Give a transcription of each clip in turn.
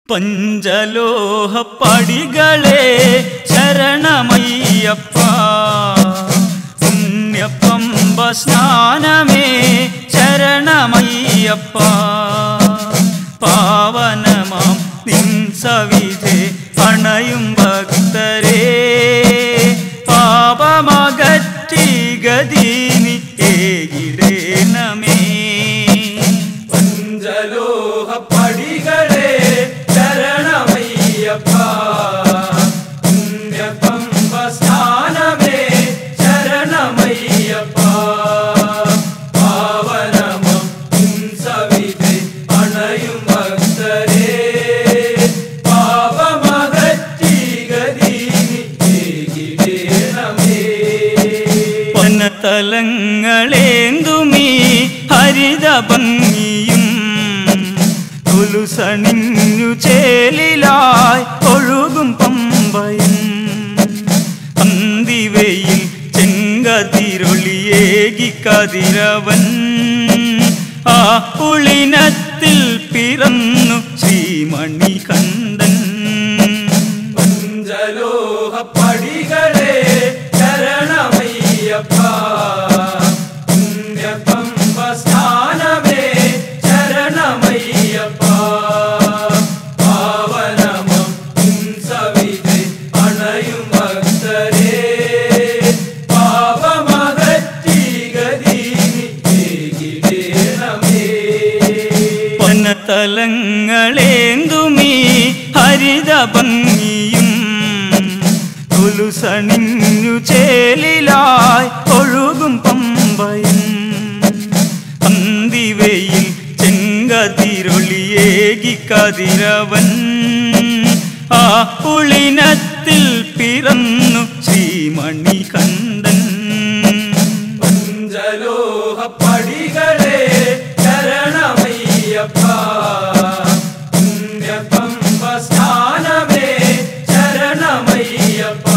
പഞ്ചലോഹപ്പടികളെ ശരണമയ്യപ്പ പുണ്യപ്പമ്പ സ്നാനമേ ശരണമയ്യപ്പ പാവനമാം നിൻ സവിധേ അണയും ഭക്തരേ പാപമകറ്റി ഗതീനി ഏകിടേണമേ പഞ്ചലോഹ പടികളെ ശരണമയ്യപ്പ പുണ്യപമ്പ സ്ഥാനമേ ശരണമയ്യപ്പ പാവനമം സവിധി അണയും ഭക്തരേ പാപമകറ്റി ഗതീനിടേണമേ വനതലങ്ങളേന്തുമീ ഹരിത ഭംഗിയും തുലുസണിഞ്ഞു ചേലിലായി ഒഴുകും പമ്പയും അന്തിവയിൽ ചെങ്കതിരൊളിയേകി കതിരവൻ ആ പുളിനത്തിൽ പിറന്നു ശ്രീമണികണ്ഠൻ പഞ്ചലോഹ പടികളെ ശരണമയ്യപ്പ പുണ്യപമ്പ സ്ഥാനമേ ശരണമയ്യപ്പ പാവനമം സവിധി അണയും ഭക്തരേ പാപമകറ്റി ഗതീനിടേണമേ വനതലങ്ങളേന്തുമീ ഹരിത ഭംഗിയും തുലുസണിഞ്ഞു ചേലിലായി ഒഴുകും പമ്പയും അന്തിവയിൽ ചെങ്കതിരൊളിയേകി കതിരവൻ ആ പുളിനത്തിൽ പിറന്നു ശ്രീമണികണ്ഠൻ പഞ്ചലോഹ പടികളെ ശരണമയ്യപ്പ പുണ്യപമ്പ സ്ഥാനമേ ശരണമയ്യപ്പ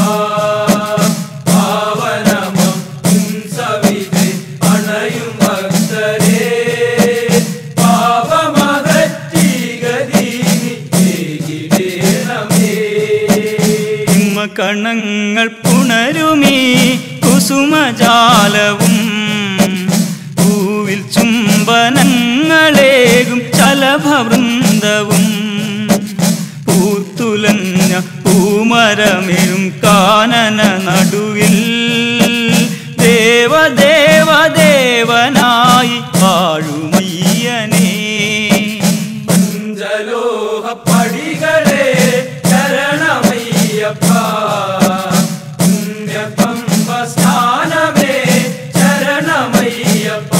പാവനമം സവിധി അണയും ഭക്തരേ പാപമകറ്റി ഗതീനിടേണമേ കണങ്ങൾ പുണരുമീ കുസുമജാലവും പൂവിൽ ചുംബനങ്ങളേകും ചലഭവൃന്ദവും പൂത്തുലഞ്ഞ പൂമരമെഴും കാനന നടുവിൽ ദേവദേവദേവനായി വാഴുമയ്യനേ പഞ്ചലോഹ പടികളെ ശരണമയ്യപ്പ പുണ്യപമ്പ സ്ഥാനമേ ശരണമയ്യപ്പ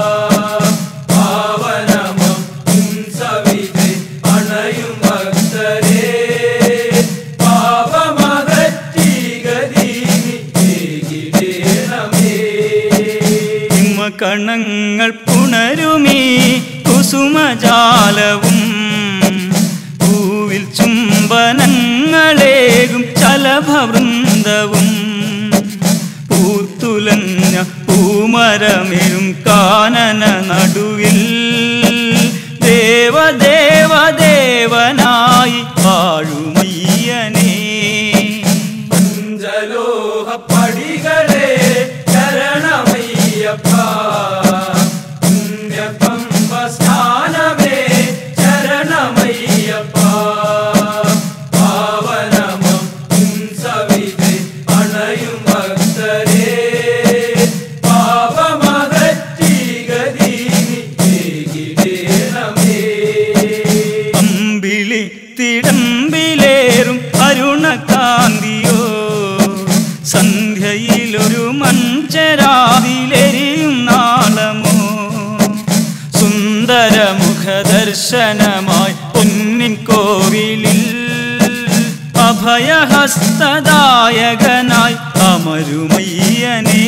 പാവനമം സവിധി അണയും ഭക്തരേ പാപമകറ്റി ഗതീനിടേണമേ കണങ്ങൾ പുണരുമീ കുസുമജാലവും പൂവിൽ ചുംബനങ്ങളേകും ചലഭവൃന്ദവും പൂത്തുലഞ്ഞ പൂമരമെഴും കാനന നടുവിൽ ദേവദേവദേവനായി വാഴുമയ്യനേ പഞ്ചലോഹ പടികളെ ശരണമയ്യപ്പ പുണ്യപമ്പ സ്ഥാനമേ ശരണമയ്യപ്പ പാവനമം സവിധി അണയും ഭക്തരേ പാപമകറ്റി ഗതീനിടേണമേ അമ്പിളി തിടമ്പിലേറും അരുണകാന്തിയോ സന്ധ്യയിലൊരു മഞ്ചരാതിലെരിയും നാളമോ സുന്ദരമുഖദർശനമായി പൊന്നിൻ കോവിലിൽ അഭയഹസ്തദായകനായി അമരുമയ്യനേ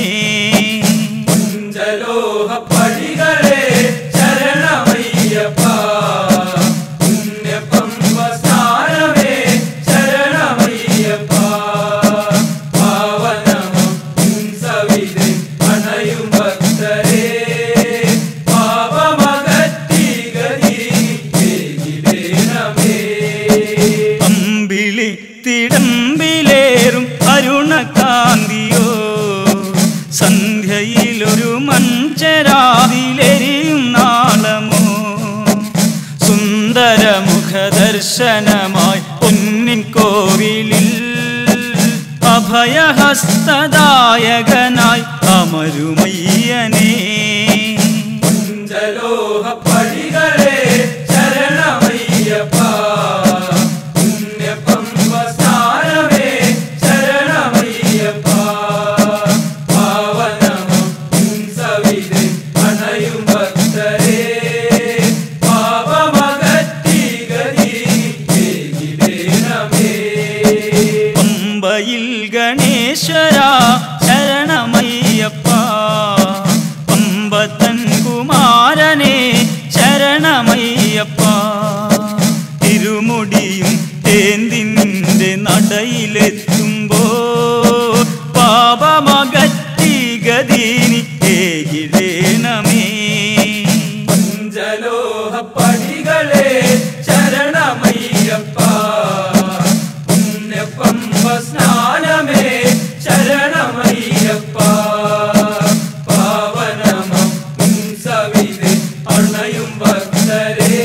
പഞ്ചലോഹ പടികളെ ശരണമയ്യപ്പ പുണ്യപമ്പ സ്ഥാനമേ ശരണമയ്യപ്പ പാവനമം സവിധി അണയും ഭക്തരേ പാപമകറ്റി ഗതീനിടേണമേ മുത്തിടമ്പിലേറും അരുണകാന്തിയോ സന്ധ്യയിലൊരു മഞ്ചരാതിലെരിയും നാളമോ സുന്ദരമുഖദർശനമായി പൊന്നിൻ കോവിലിൽ അഭയഹസ്തദായകനായി അമരുമയ്യനേ പഞ്ചലോഹപ്പടികളെ ശരണമയ്യപ്പ പുണ്യപമ്പസ്ഥാനമേ ശരണമയ്യപ്പ പാവനമം സവിധി അണയും ഭക്തരെ പാപമകറ്റി ഗതി ഏകിടേണമേ പമ്പയിൽ ഗണേശ്വര ശരണമയ്യപ്പ പമ്പത്തൻ കുമാരനെ ശരണമയ്യപ്പ തിരുമുടിയും തേന്തി നിന്റെ നടയിലെത്തുമ്പോ പാപമകറ്റി ഗതീനി ഏകിടേണമേ പഞ്ചലോഹപ്പടികളെ ശരണമയ്യപ്പ പുണ്യപമ്പ സ്നാനമേ ശരണമയ്യപ്പ പാവനമം സവിധി അണയും ഭക്തരെ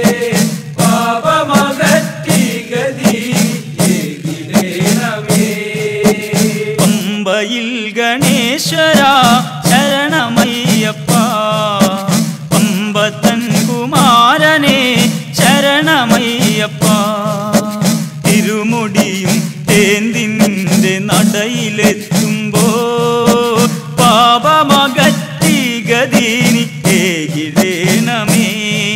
പാപമകറ്റി ഗതി ഏകിടേണമേ പമ്പയിൽ ഗണേശ്വര ശരണമയ്യപ്പ പമ്പത്തൻ കുമാരനെ ശരണമയ്യപ്പ തിരുമുടിയും തേന്തി നിന്റെ നടയിലെത്തുമ്പോ പാപമകറ്റി ഗതീനി ഏകിടേണമേ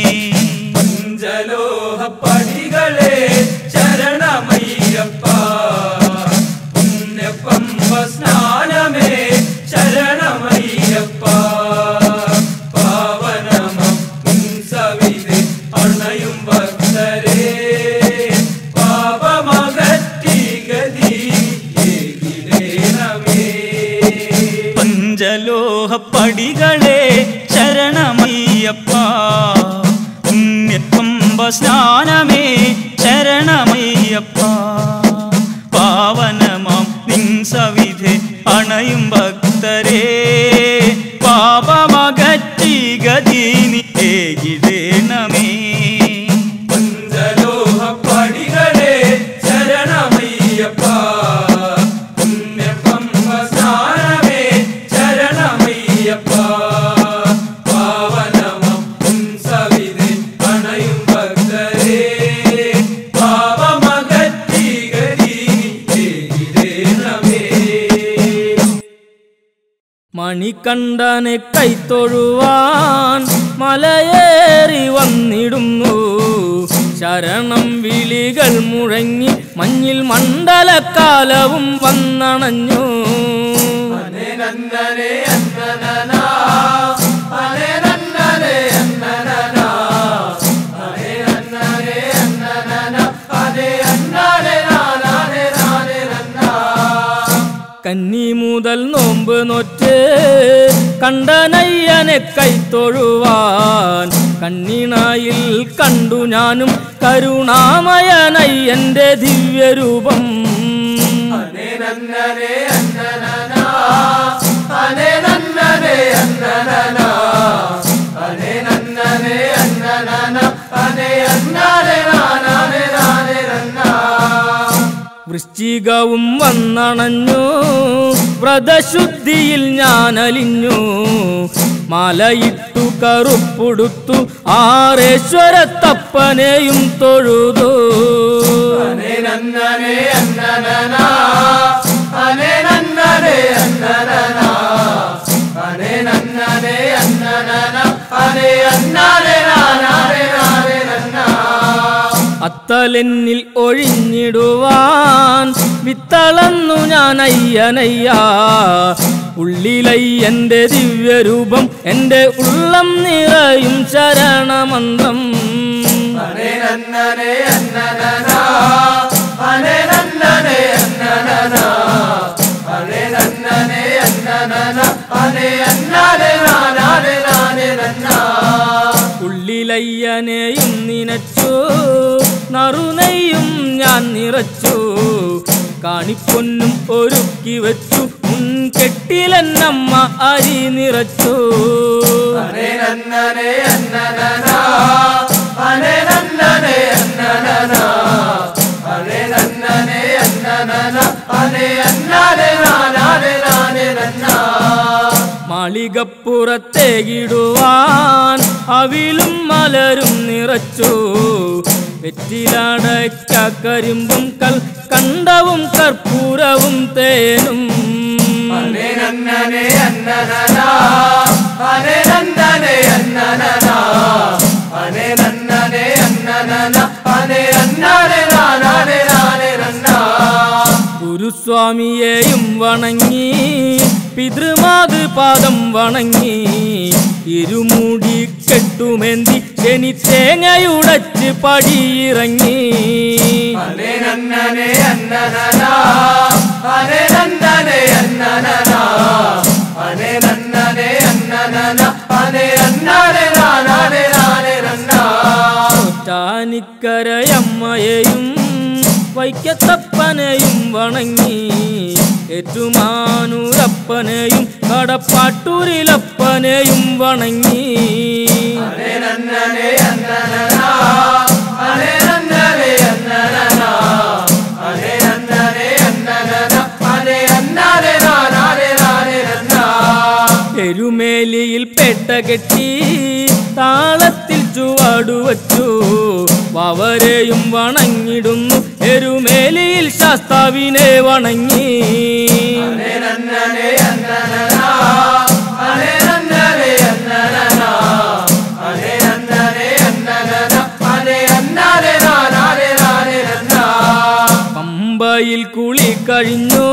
പഞ്ചലോഹപ്പടികളെ ശരണമയ്യപ്പ പുണ്യപമ്പ സ്നാനമേ ശരണമയ്യപ്പ പാവനമം സവിധി അണയും ഭക്തരെ പാപമകറ്റി ഗതി ഏകിടേണമേ പഞ്ചലോഹപ്പടികളെ ശരണമയ്യപ്പ പുണ്യപ്പമ്പ സ്നാനമേ ശരണമയ്യപ്പ പാവനമാം നിൻ സവിധെ അണയും ഭക്തരെ പാപമകറ്റി ഗതീനി ഏകിടേണമേ പഞ്ചലോഹപ്പടികളെ ശരണമയ്യപ്പ പുണ്യപമ്പ സ്നാനമേ ശരണമയ്യപ്പ പാവനമം സവിധി അണയും ഭക്തരെ പാപമകറ്റി ഗതി ഏകിടേണമേ മണികണ്ഠനെ കൈത്തൊഴുവാൻ മലയേറി വന്നിടുന്നു ശരണം വിളികൾ മുഴങ്ങി മഞ്ഞിൽ മണ്ഡലക്കാലവും വന്നണഞ്ഞു അനേ നന്ദനേ അന്നനനാ അനേ നന്ദനേ അന്നനനാ അനേ നന്ദനേ അന്നനനാ അനേ അന്നനേ നാനേ നാനേ നന്നാ കന്നി മുതൽ നോമ്പ് നോറ്റ് കണ്ടനയ്യനെ കൈത്തൊഴുവാൻ കണ്ണിണായിൽ കണ്ടു ഞാനും കരുണാമയനയ്യന്റെ ദിവ്യരൂപം അനേ നന്ദനേ അന്നനനാ അനേ നന്ദനേ അന്നനനാ അനേ നന്ദനേ അന്നനനാ അനേ അന്നനേ നാനേ നാനേ നന്നാ വൃശ്ചികവും വന്നണഞ്ഞു വ്രതശുദ്ധിയിൽ ഞാൻ അലിഞ്ഞു മാലയിട്ടു കറുപ്പുടുത്തു ആറേശ്വരത്തപ്പനെയും തൊഴുതു അനേ നന്ദനേ അന്നനനാ അനേ നന്ദനേ അന്നനനാ അനേ നന്ദനേ അന്നനനാ അനേ അന്നനേ നാനേ നാനേ നന്നാ അത്തലെന്നിൽ ഒഴിഞ്ഞിടുവാൻ വിത്തളന്നു ഞാൻ അയ്യനയ്യ ഉള്ളിലയ്യന്റെ ദിവ്യരൂപം എൻ്റെ ഉള്ളം നിറയും ശരണമന്ത്രം അനേ നന്ദനേ അന്നനനാ അനേ നന്ദനേ അന്നനനാ അനേ നന്ദനേ അന്നനനാ അനേ അന്നനേ നാനേ നാനേ നന്നാ ഉള്ളിലയ്യനെയും നിനച്ചു നറുനെയ്യും ഞാൻ നിറച്ചു കാണിപ്പൊന്നും ഒരുക്കി വെച്ചു മുൻകെട്ടിലെന്നമ്മ അരി നിറച്ചു അനേ നന്നനേ അന്നനനാ അനേ നന്നനേ അന്നനനാ അനേ നന്നനേ അന്നനനാ അനേ അന്നാനേ നാനാനേ നാനേ നന്നാ മാളികപ്പുറത്തേകിടുവാൻ അവിലും മലരും നിറച്ചു വെറ്റിലാടയ്ക്ക കരിമ്പും കൽ കണ്ടവും കർപ്പൂരവും തേനും അനേ നന്നനേ അന്നനനാ അനേ നന്നനേ അന്നനനാ അനേ നന്നനേ അന്നനനാ അനേ അന്നാനേ നാനാനേ നാനേ നന്നാ ഗുരുസ്വാമിയെയും വണങ്ങി പിതൃമാതൃപാദം വണങ്ങി ഇരുമുടി കെട്ടുമെന്തി ശനി തേങ്ങയുടച്ച് പടിയിറങ്ങി അനേ നന്നനേ അന്നനനാ അനേ നന്നനേ അന്നനനാ അനേ നന്നനേ അന്നനനാ അനേ അന്നാനേ നാനാനേ നാനേ നന്നാ ചാനിക്കരയമ്മയെയും വൈക്കത്തപ്പനെയും വണങ്ങി ഏറ്റുമാനൂരപ്പനെയും കടപ്പാട്ടൂരിലപ്പനെയും വണങ്ങി അനേ നന്നനേ അന്നനനാ അനേ നന്നനേ അന്നനനാ അനേ നന്നനേ അന്നനനാ അനേ അന്നാനേ നാനാനേ നാനേ നന്നാ എരുമേലിയിൽ പെട്ട കെട്ടി താളത്തിൽ ചുവടുവച്ചു വവരെയും വണങ്ങിടുന്നു എരുമേലിയിൽ ശാസ്താവിനെ വണങ്ങി അനേ നന്നനേ അന്നനനാ അനേ നന്നനേ അന്നനനാ അനേ നന്നനേ അന്നനനാ അനേ അന്നാനേ നാനാനേ നാനേ നന്നാ പമ്പയിൽ കുളി കഴിഞ്ഞു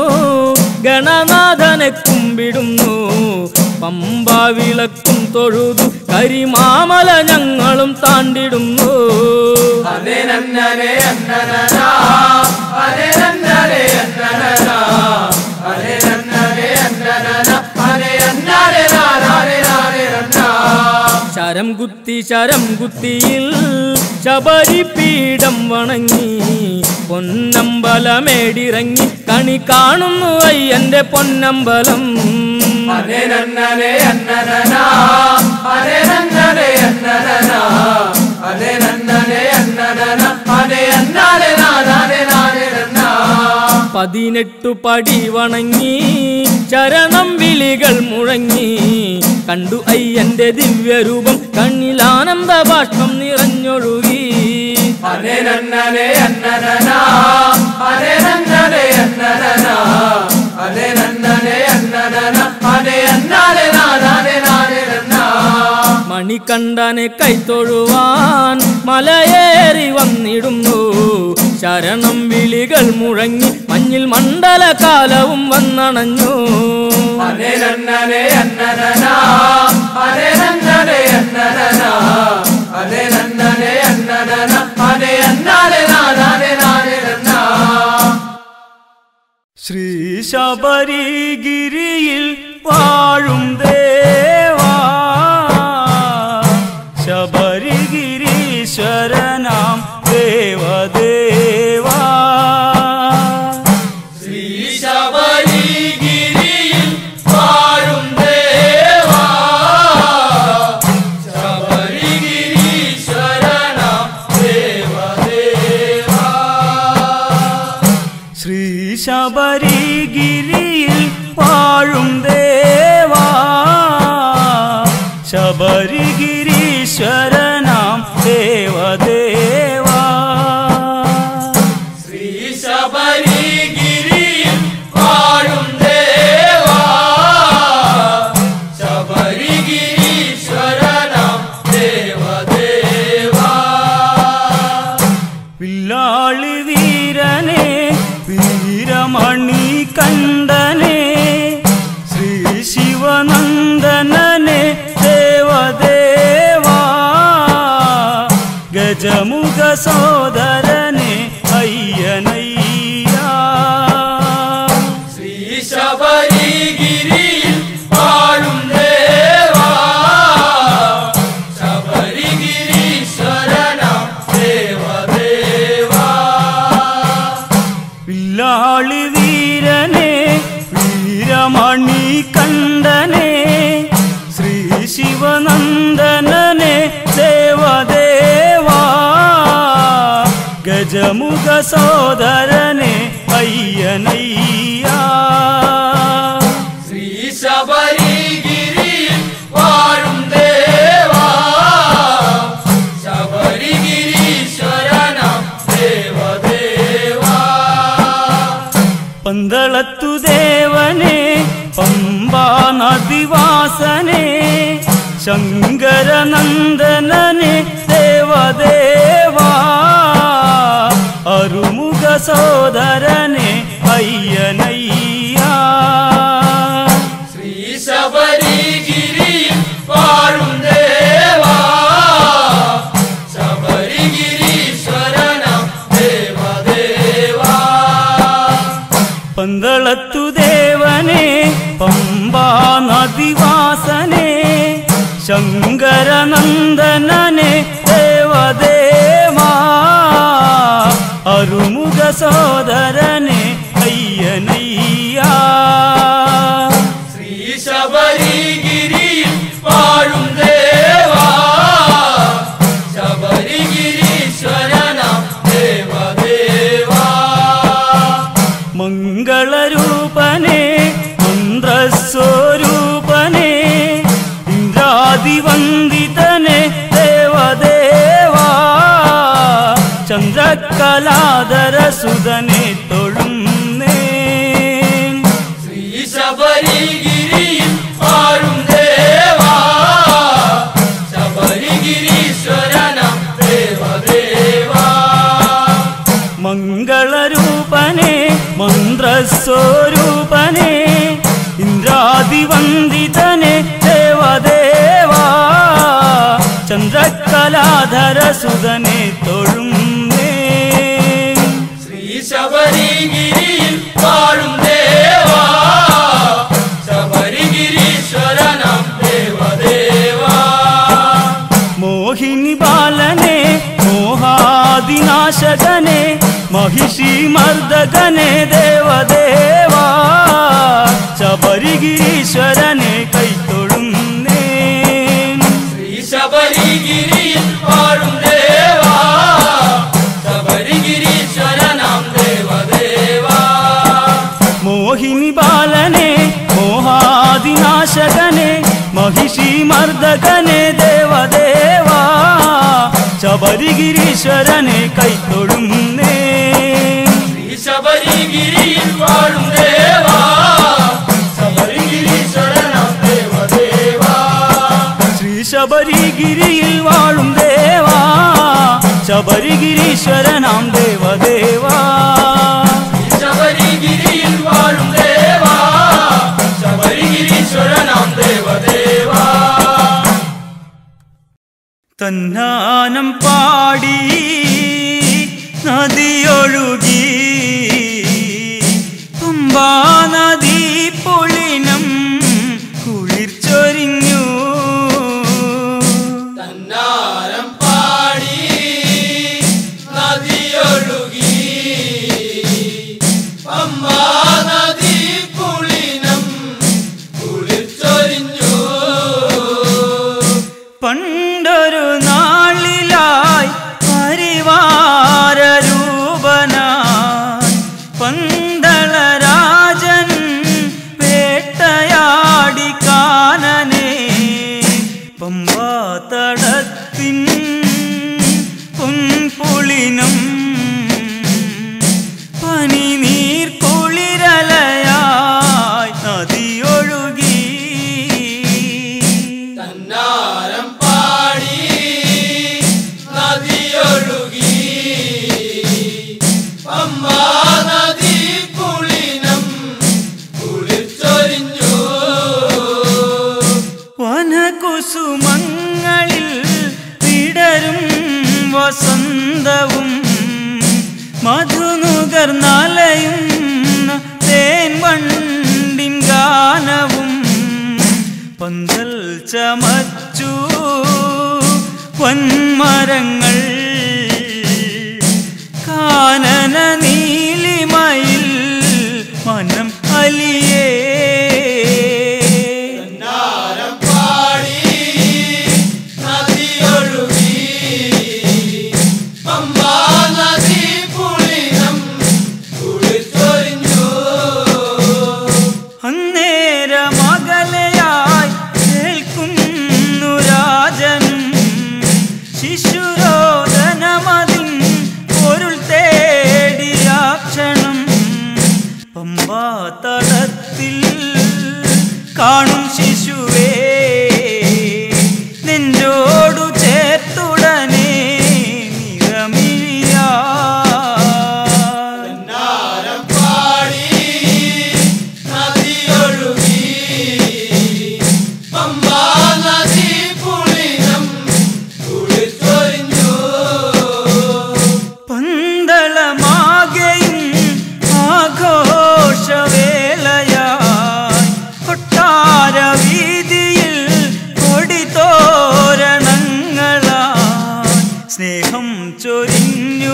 ഗണനാഥനെ കുമ്പിടുന്നു പമ്പ വിളക്കും തൊഴുതു കരിമാമല ഞങ്ങളും താണ്ടിടുന്നു അനേ നന്നനേ അന്നനനാ അനേ നന്നനേ അന്നനനാ അനേ നന്നനേ അന്നനനാ അനേ അന്നാനേ നാനാനേ നാനേ നന്നാ ശരം കുത്തി ശരം കുത്തിയിൽ ശബരി പീഠം വണങ്ങി പൊന്നമ്പലമേടിറങ്ങി കണി കാണുന്നു അയ്യന്റെ പൊന്നമ്പലം അനേ നന്നനേ അന്നനനാ അനേ നന്നനേ അന്നനനാ അനേ നന്നനേ അന്നനനാ അനേ അന്നാനേ നാനാനേ നാനേ നന്നാ പതിനെട്ടു പടി വണങ്ങി ചരണം വിളികൾ മുഴങ്ങി കണ്ടു അയ്യന്റെ ദിവ്യരൂപം കണ്ണിലാനന്ദ ബാഷ്പം നിറഞ്ഞൊഴുകി അനേ നന്നനേ അന്നനനാ അനേ നന്നനേ അന്നനനാ അനേ നന്നനേ അന്നനനാ അനേ അന്നാനേ നാനാനേ നാനേ നന്നാ മണികണ്ഠനെ കൈത്തൊഴുവാൻ മലയേറി വന്നിടുന്നു ശരണം വിളികൾ മുഴങ്ങി മഞ്ഞിൽ മണ്ഡല കാലവും വന്നണഞ്ഞു അനേ നന്നനേ അന്നനനാ അനേ നന്നനേ അന്നനനാ അനേ നന്നനേ അന്നനനാ അനേ അന്നാനേ നാനാനേ നാനേ നന്നാ ശ്രീ ശബരിഗിരിയിൽ വാഴും ദേവാ ശബരിഗിരീശ്വരനാം ദേവദേവാ ശ്രീ ശബരിഗിരിയിൽ വാഴും ദേവാ ശബരിഗിരീശ്വരനാം ദേവദേവാ ശ്രീ ശബരിഗിരിയിൽ വാഴും ദേവാ ശബരിഗിരീശ്വരനാം ദേവദേവാ ശ്രീ ശബരിഗിരിയിൽ വാഴും ദേവാ ശബരിഗിരീശ്വരനാം ദേവദേവാ വില്ലാളി വീരനെ വീരമണി കണ്ഠനെ ശ്രീ ശിവനന്ദനനെ ദേവദേവാ ഗജമുഖ സോദരനെ അയ്യനയ്യാ ശ്രീ ശബരിഗിരിയിൽ വാഴും ദേവാ ശബരിഗിരീശ്വരനാം ദേവദേവാ ഗജമുഖ സോദരനെ അയ്യനയ്യ ശ്രീ ശബരിഗിരിയിൽ വാഴും ദേവാ ശബരിഗിരീശ്വരനം ദേവദേവാ പന്തളത്തു ദേവനെ പമ്പാ നദിവാസനെ ശങ്കരനന്ദനനെ ദേവദേവാ അരുമുഖ സോദരനെ അയ്യനയ്യ ശ്രീ ശബരിഗിരിയിൽ വാഴും ദേവാ ശബരിഗിരീശ്വരനം ദേവദേവാ പന്തളത്തു ദേവനെ പമ്പാ നദിവാസനെ ശങ്കരനന്ദനനെ ദേവദേവാ അരുമുഖ സോദരനെ അയ്യനയ്യ ശ്രീ ശബരിഗിരിയിൽ വാഴും ദേവാ ശബരിഗിരീശ്വരനം ദേവദേവാ മംഗളരൂപനെ മന്ത്രസ്വരൂപനെ ഇന്ദ്രാദിവന്ദിതനെ ദേവദേവാ ചന്ദ്രകലാധര സുതനെ തൊഴുന്നേ ശ്രീ ശബരിഗിരിയിൽ വാഴും ദേവാ ശബരിഗിരീശ്വരനം ദേവദേവാ മംഗളരൂപനെ മന്ത്രസ്വരൂപനെ ഇന്ദ്രാദിവന്ദിതനെ ദേവദേവാ ചന്ദ്രകലാധര സുതനെ തൊഴുന്നേ ശ്രീ ശബരിഗിരിയിൽ വാഴും ദേവാ ശബരിഗിരീശ്വരനം ദേവദേവാ മോഹിനി ബാലനെ മോഹാദിനാശകനെ മഹിഷി മർദ്ദകനെ ദേവദേവാ ശബരിഗിരീശ്വരനെ കൈത്തൊഴുന്നേ ശ്രീ ശബരിഗിരിയിൽ വാഴും ദേവാ ശബരിഗിരീശ്വരനം ദേവദേവാ മോഹിനി ബാലനെ മോഹാദിനാശകനെ മഹിഷി മർദ്ദകനെ ദേവദേവാ ശബരിഗിരീശ്വരനെ കൈത്തൊഴുന്നേ ശ്രീ ശബരിഗിരിയിൽ വാഴും ദേവാ ശബരിഗിരീശ്വരനം ദേവദേവാ ശ്രീ ശബരിഗിരിയിൽ വാഴും ദേവാ ശബരിഗിരീശ്വരനാം ദേവദേവാ ശബരിഗിരിയിൽ വാഴും ദേവാ ശബരിഗിരീശ്വരനാം ദേവദേവാ തന്നാനം പാടി നദിയൊഴുകി തുമ്പാ നദി പൊളിനം കുളിർ ചൊരിഞ്ഞു തന്നാരം പാടി നദിയൊഴുകി പമ്പാ നദി പുളിനം കുളിച്ചൊരിഞ്ഞു പണ്ടൊരു നാളിലായി പരിവാരൂപനായി പന്തളരാജൻ വേട്ടയാടി കാനനെ പമ്പാതടത്തിൻ പൊൻപുളിനം പനിനീർ കുളിരലയായി നദിയൊഴുകി തന്നാരം പാടി നദിയൊഴുകി പമ്പാ നദി പുളിനം കുളിച്ചൊരിഞ്ഞു വനകുസുമങ്ങളിൽ വിടരും വസന്തവും മധുനുകർന്നലയും തേൻ വണ്ടിൻ ഗാനവും പന്തൽ ചമച്ചു വൻമരങ്ങൾ കാനന നീലിമയിൽ മനം അലിയേ തന്നാരം പാടി നദിയൊഴുകി പമ്പാ നദി കാണും ശിശുവേ നെഞ്ചോടു ചേർത്തുടനെ നിറമിഴിയാ നാരം പാടി നദിയൊഴുകി പമ്പാ നദി പുളിനം കുളിച്ചൊരിഞ്ഞു പന്തളമാകെയും ആഘോഷവേളയായി കൊട്ടാര വീതിയിൽ കൊടിതോരണങ്ങളായി സ്നേഹം ചൊരിഞ്ഞു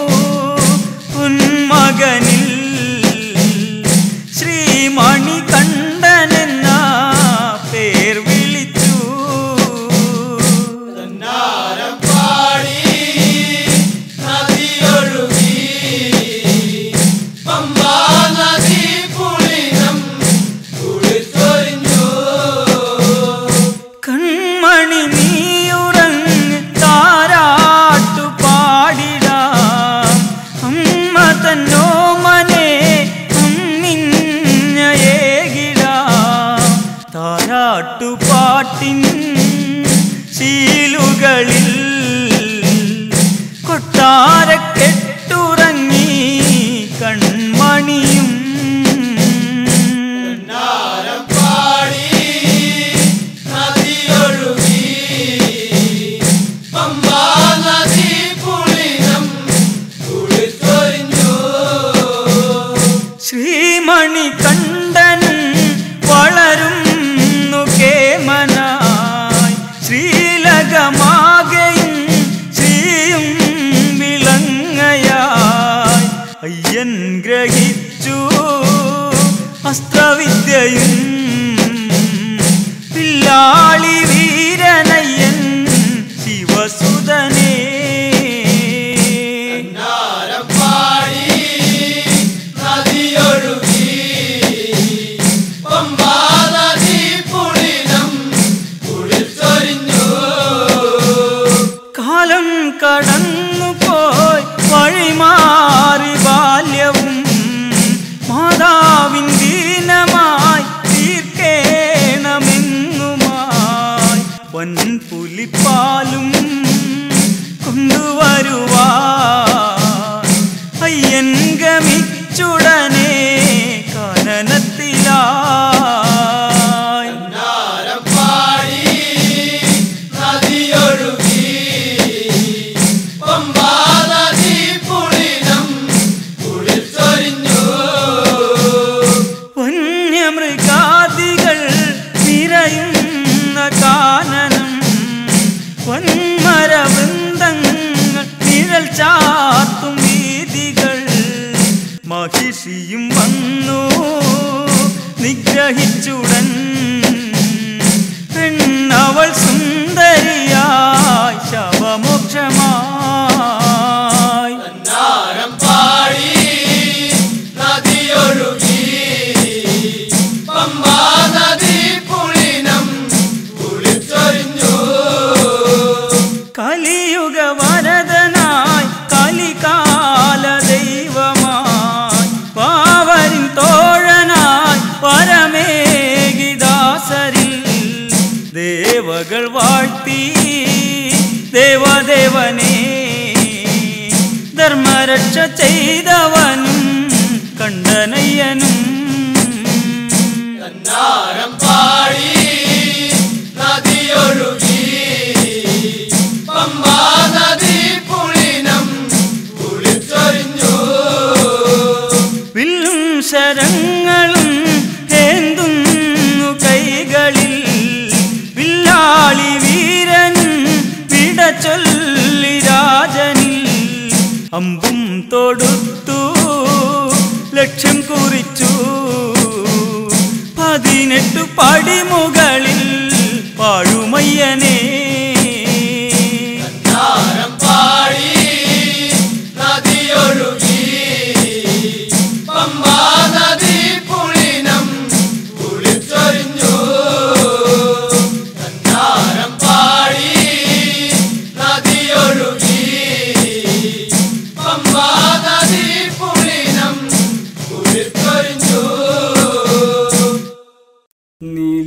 ഉന്മകനിൽ ശ്രീമണി കണ്ടനെന്ന പേർ വിളിച്ചു നാരം പാടി നദിയൊഴുകി പമ്പാ നദി പുളിനം കുളിച്ചൊരിഞ്ഞു കൺമണി നീയുറങ്ങ് താരാട്ടു പാടിടാം അമ്മ തന്നോ മനെ അമ്മിഞ്ഞയേകിടാം താരാട്ടു പാട്ടിൻ ശീലുകളിൽ കൊട്ടാരക്കെട്ടുറങ്ങി കൺമണിയും നാരം പാടി നദിയൊഴുകി പമ്പാ നദി പുളിനം കുളിച്ചൊരിഞ്ഞു ശ്രീമണി കണ്ടനും വളരുന്നു കേമനായി ശ്രീലകമാകെയും ശ്രീയും വിളങ്ങയായി അയ്യൻ ഗ്രഹിച്ചു അസ്ത്രവിദ്യയും പില്ലാളി വീരനയ്യൻ ശിവസുതനേ നാരം പാടി നദിയൊഴുകി പമ്പാ നദി പുളിനം കുളിച്ചൊരിഞ്ഞു കാലം കടന്നു പോയി വഴിമാറി ബാല്യവും മാതാവിൻ ദീനമായി തീർക്കേണമെന്നുമായി വൻപുലിപ്പാലും കൊണ്ടുവരുവാൻ അയ്യൻ ഗമിച്ചുടനെ കാനനത്തിലായി നാരം പാടി നദിയൊഴുകി പമ്പാ നദി പുളിനം കുളിച്ചൊരിഞ്ഞു വന്യമൃഗാദികൾ നിറയുന്ന കാനനം വന്മരവൃന്ദങ്ങൾ നിഴൽ ചാത്തും വീതികൾ മഹിഷിയും വന്നു നിഗ്രഹിച്ചുടൻ പെണ്ണവൾ സുന്ദരിയായി ശവമോക്ഷമായി നാരം പാടി നദിയൊഴുകി പമ്പാ നദി പുളിനം കുളിച്ചൊരിഞ്ഞു കലിയുഗ വരദനായി കലികാല ദൈവമായി പാവരിൻ തോഴനായി പരമേകിദാസരിൽ ദേവകൾ വാഴ്ത്തി ദേവദേവനെ ധർമ്മരക്ഷ ചെയ്തവനും കണ്ടനയ്യനും നാരം പാടി നദിയൊഴുകി പമ്പാ നദി പുളിനം കുളിച്ചൊരിഞ്ഞു വില്ലും ശരങ്ങളും ഏന്തുന്നു കൈകളിൽ വില്ലാളി വീരൻ വിട ചൊല്ലി രാജനിൽ അമ്പും തൊടുത്തു ലക്ഷ്യം കുറിച്ചു പതിനെട്ടു പടിമുകളിൽ പാഴുമയ്യനേ നാരം പാടി നദിയൊഴുകി പമ്പാ നദി പുളിനം കുളിച്ചൊരിഞ്ഞു നാരം പാടി നദിയൊഴുകി പമ്പാ നദി പുളിനം കുളിച്ചൊരിഞ്ഞു നീല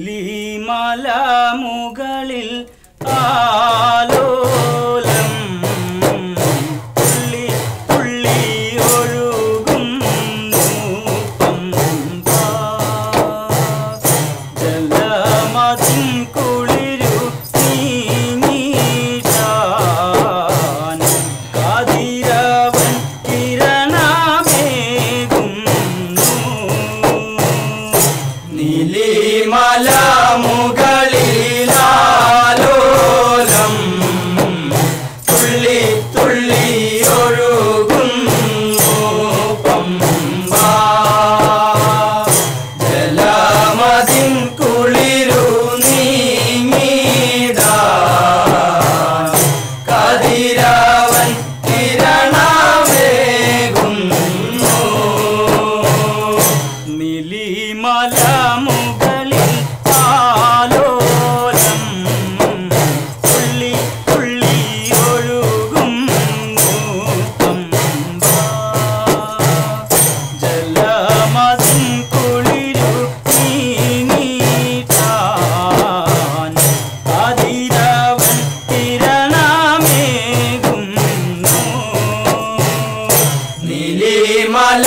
നീലിമല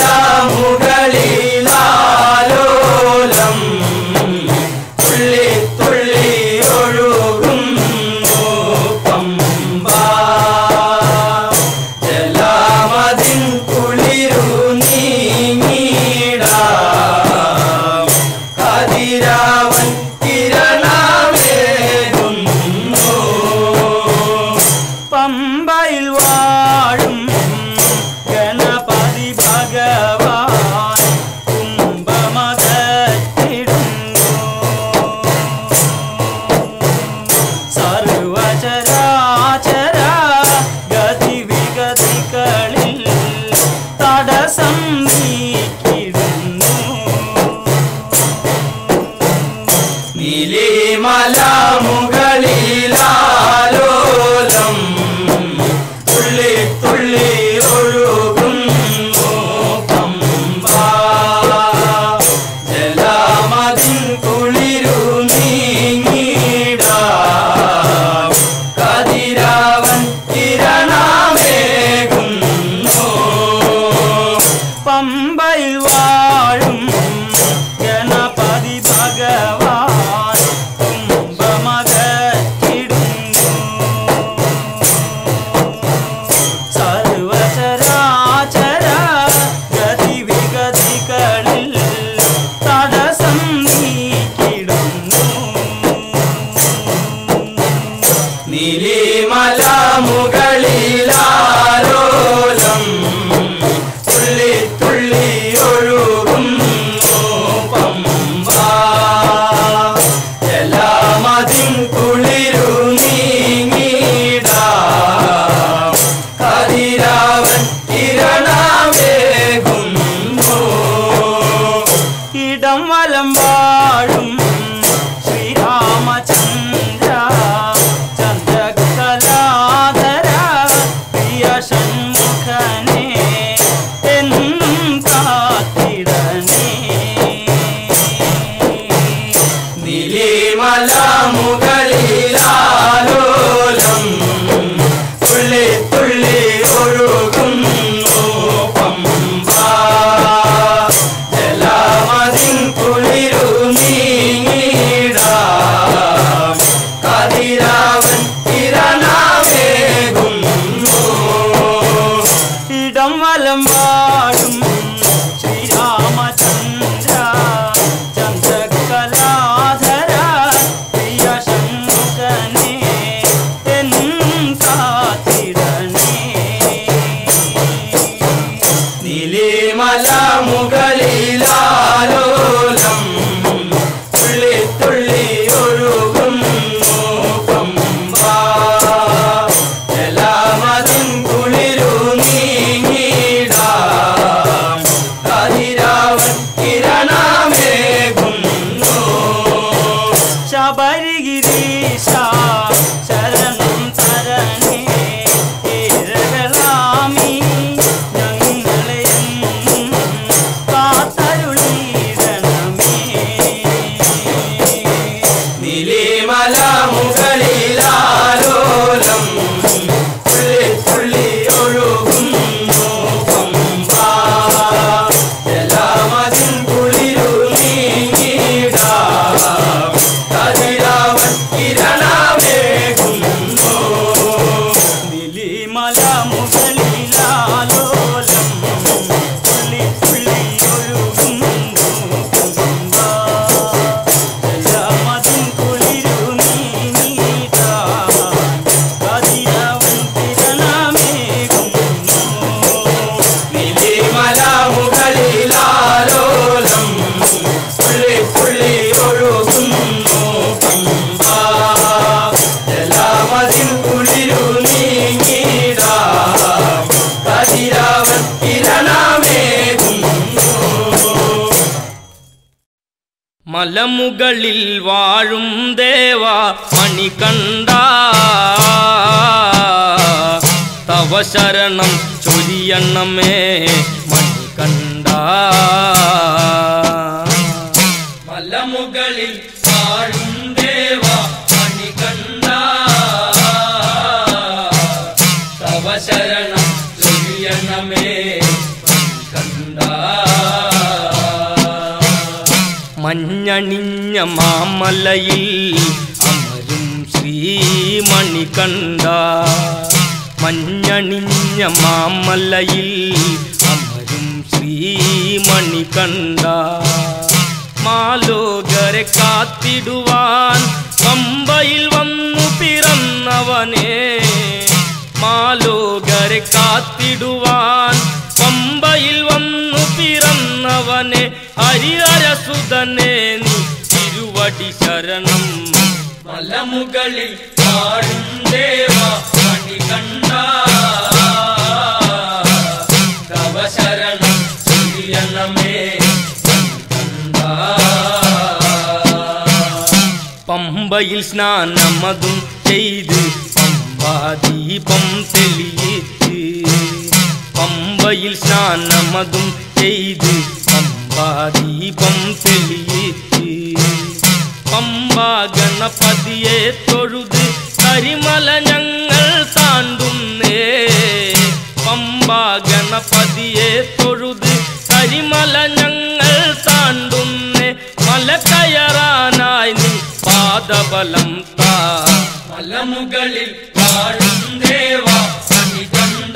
മുകളിലാലോലം തുള്ളി തുള്ളി ഒഴുകുന്നു പമ്പ ജലാമതിൻ കുളിരു നീങ്ങിടാം കതിരാവൻ കിരണമേകുന്നു പമ്പയിൽ വാഴും ഗണപതി ഭഗവാൻ കുംഭമതത്തിടുന്നു സർവചരാചര ഗതിവിഗതികളിൽ തടസം നീക്കിടുന്നു നീലിമല മുകളിലാലോലം തുള്ളി തുള്ളി ഒഴുകുന്നു പമ്പ ജലാമതിൻ കുളിരു നീങ്ങിടാം കതിരാവൻ കിരണമേകുന്നു പമ്പയിൽ വാഴും ഗണപതി ഭഗവാൻ കുംഭമകത്തിടുന്നു സർവചരാചര ഗതിവിഗതികളിൽ തടസം നീക്കിടുന്നു നീലിമല മുകളിലാലോലം തുള്ളി തുള്ളി ഒഴുകുന്നു പമ്പ ജലാമതിൻ കുളിരു നീങ്ങിടാം കതിരാവൻ കിരണമേകുന്നു ഇടം വലം വാഴും ശ്രീരാമചന്ദ്ര ചന്ദ്രകലാധര പ്രിയ ഷൺമുഖനെ എന്നും കാത്തിടനേ നിലിമല മുകളിലാലോലം തുള്ളി തുള്ളി ഒഴുകുന്നു പമ്പ ജലാമതിൻ കുളിരു നീങ്ങിടാം കതിരാവൻ കിരണമേകുന്നു ഇടം വലം വാഴും ശ്രീരാമചന്ദ്ര ചന്ദ്രകലാധര പ്രിയ ഷൺമുഖനെ എന്നും കാത്തിടനേ നിലിമല മുകളിലാലോലം തുള്ളി തുള്ളി ഒഴുകുന്നു പമ്പ ജലാമതിൻ കുളിരു നീങ്ങിടാം കതിരാവൻ കിരണമേകുന്നു ശബരിഗിരീശ ശരണം തരണേ ഏഴകളാമി ഞങ്ങളെയും കാത്തരുളിടണമേ നിലിമല മുകളിലാലോലം തുള്ളി തുള്ളി ഒഴുകുന്നു പമ്പ ജലാമതിൻ കുളിരു നീങ്ങിടാം കതിരാവൻ കിരണമേകുന്നു നിലിമല മുകളിലാലോലം തുള്ളി തുള്ളി ഒഴുകുന്നു പമ്പ ജലാമതിൻ കുളിരു നീങ്ങിടാം കതിരാവൻ കിരണമേകുന്നു നിലിമല മുകളിലാലോലം തുള്ളി തുള്ളി ഒഴുകുന്നു പമ്പ ജലാമതിൻ കുളിരു നീങ്ങിടാം കതിരാവൻ കിരണമേകുന്നു മലമുകളിൽ വാഴും ദേവ മണികണ്ട തവ ശരണം ചൊരിയണ്ണമേ മണികണ്ട മലമുകളിൽ വാഴും ദേവ മണികണ്ട തവ ശരണം ചൊരിയണ്ണമേ മണികണ്ട മഞ്ഞണിഞ്ഞ മാമലയിൽ അമരും ശ്രീമണി കണ്ട മഞ്ഞണിഞ്ഞ മാമലയിൽ അമരും ശ്രീമണി കണ്ട മാലോകരെ കാത്തിടുവാൻ പമ്പയിൽ വന്നു പിറന്നവനെ മാലോകരെ കാത്തിടുവാൻ പമ്പയിൽ വന്നു പിറന്നവനെ ഹരിഹരസുതനെ നീ തിരുവടി ശരണം മലമുകളിൽ പാടും ദേവ മണി കണ്ട തവ ശരണം ചൊല്ലിയണമേ പമ്പയിൽ സ്നാനമതും ചെയ്ത് പമ്പാദീപം തെളിയിച്ച് പമ്പയിൽ സ്നാനമതും ചെയ്ത് പമ്പാദീപം തെളിയിച്ച് പമ്പാ ഗണപതിയെ തൊഴുത് കരിമല ഞങ്ങൾ താണ്ടുന്നേ പമ്പാ ഗണപതിയെ തൊഴുത് കരിമല ഞങ്ങൾ താണ്ടുന്നേ മല കയറാനായി നീ പാദബലം താ മലമുകളിൽ പാടും ദേവ മണി കണ്ട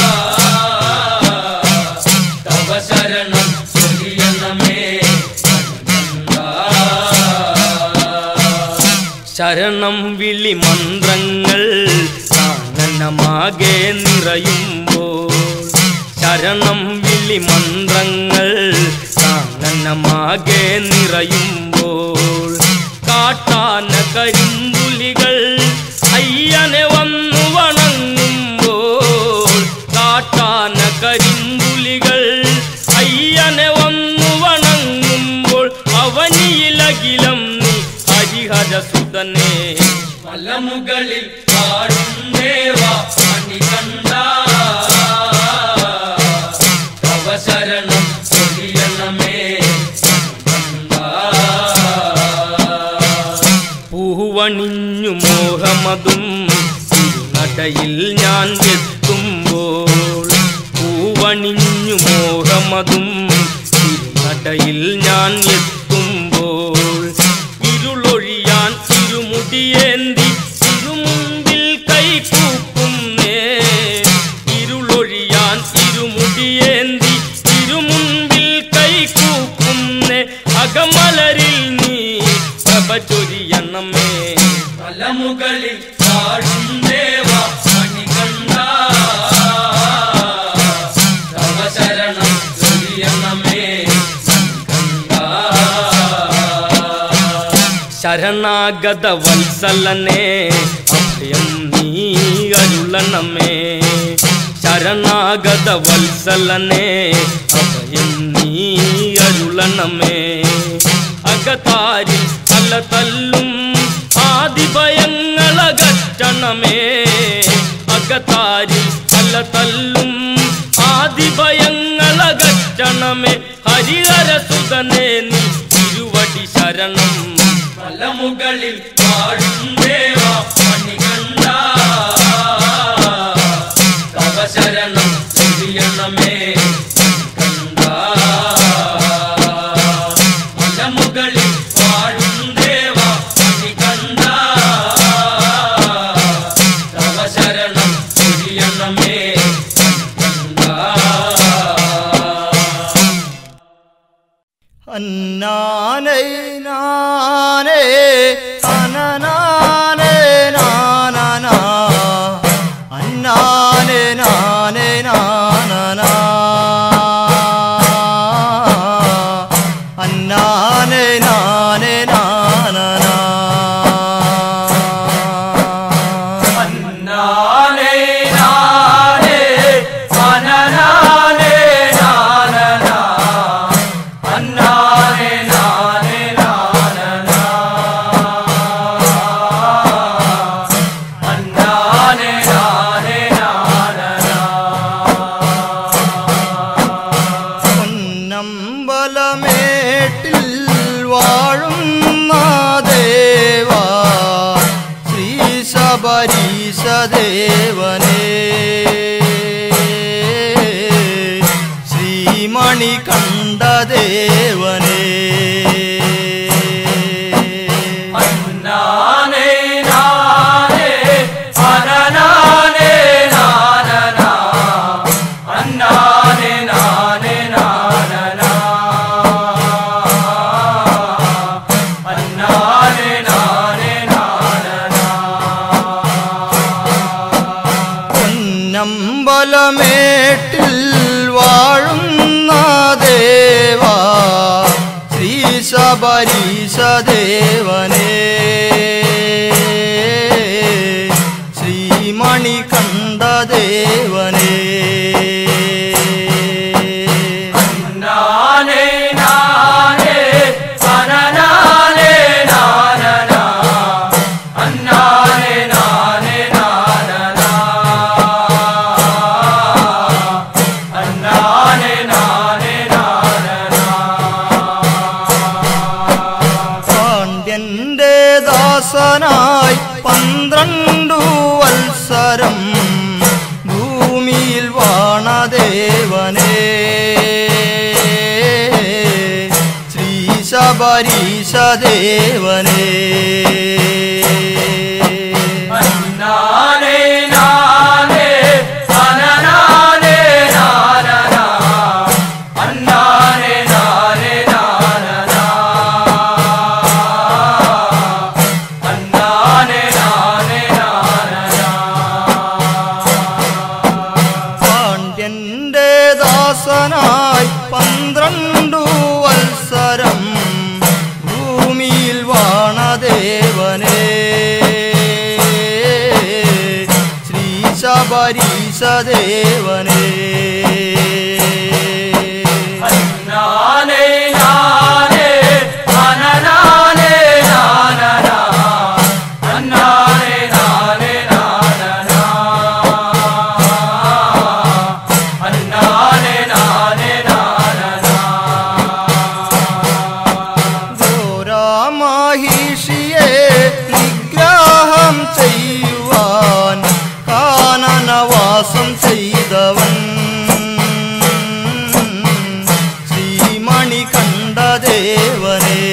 തവ ശരണം ചൊല്ലിയണമേ ശരണം വിളി മന്ത്രങ്ങൾ കാനനമാകെ നിറയുമ്പോൾ ശരണം വിളി മന്ത്രങ്ങൾ കാനനമാകെ നിറയുമ്പോൾ കാട്ടാന കരിമ്പുലികൾ അയ്യനെ വന്നു വണങ്ങുമ്പോൾ കാട്ടാന കരിമ്പുലികൾ അയ്യനെ വന്നു വണങ്ങുമ്പോൾ അവനിയിലകിലം നീ ഹരിഹരസുതനെ മലമുകളിൽ പാടും ദേവ മണി കണ്ട തവ ശരണം ചൊല്ലിയണമേ പൂവണിഞ്ഞു മോഹമതും നടയിൽ ഞാൻ എത്തുമ്പോൾ പൂവണിഞ്ഞു മോഹമതും നടയിൽ ഞാൻ എത്തുമ്പോൾ ഇരുളൊഴിയാൻ ഇരുമുടിയേന്തി ഇരുമുമ്പിൽ കൈകൂക്കുന്നേ ഇരുളൊഴിയാൻ ഇരുമുടിയേന്തി ഇരുമുമ്പിൽ കൈകൂക്കുന്നേ അകമലരിൽ നീ പ്രഭ ചൊരിയണമേ മലമുകളിൽ പാടും ദേവ മണി കണ്ട തവ ശരണം ചൊരിയണമേ ശരണാഗത വത്സലനെ അഭയം നീ അരുളണമേ ശരണാഗത വത്സലനെ അഭയം നീ അരുളണമേ അകതാരിൽ തല തല്ലും ആദിഭയങ്ങളകറ്റണമേ അകതാരിൽ തല തല്ലും ആദിഭയങ്ങളകറ്റണമേ ഹരിഹരസുതനെ നീ തിരുവടി ശരണം മലമുകളിൽ പാടും ദേവ മണി കണ്ട തവ ശരണം ചൊല്ലിയണമേ കണ്ട മലമുകളിൽ പാടും ദേവ മണി കണ്ട തവ ശരണം ചൊല്ലിയണമേ കണ്ട അന്നാനേ നാനേ അനനാനേ നാനനാ അന്നാനേ നാനേ നാനനാ അന്നാനേ നാനേ നാനനാ നാനേ നാനേ അനനാനേ നാനനാ അന്നാനേ നാനേ നാനനാ അന്നാനേ നാനേ നാനനാ പൊന്നമ്പലമേട്ടിൽ വാഴുന്ന ദേവാ ശ്രീ ശബരീശ ദേവനേ ശ്രീമണി കണ്ട ദേവനേ ശബരീശ ദേവനേ ശ്രീമണികണ്ഠ ദേവനേ നാനേ നാനേ സനനാനേ നാനനാ അന്നാനേ നാനേ നാനനാ അന്നാനേ നാനേ നാനനാ പാണ്ഡ്യന്റെ ദാസനായി പന്ത്രണ്ടു വത്സരം ഭൂമിയിൽ വാണദേവനേ ശ്രീ ശബരീശ ദേവനേ നാനേ നാനേ സനനാനേ നാനനാ അന്നാനേ നാനേ നാനനാ അന്നാനേ നാനേ നാനനാ പാണ്ഡ്യന്റെ ദാസനായി പന്ത്രണ്ടു വത്സരം ഭൂമിയിൽ വാണദേവനേ ശ്രീ ശബരീശ ദേവനേ നാനേ നാനേ സനനാനേ നാനനാ അന്നാനേ നാനേ നാനനാ അന്നാനേ നാനേ നാനനാ ഘോരാമാഹിഷിയെ നിഗ്രഹം ചെയ്യുവാൻ കാനനവാസം ചെയ്തവൻ ശ്രീമണികണ്ഠ ദേവനേ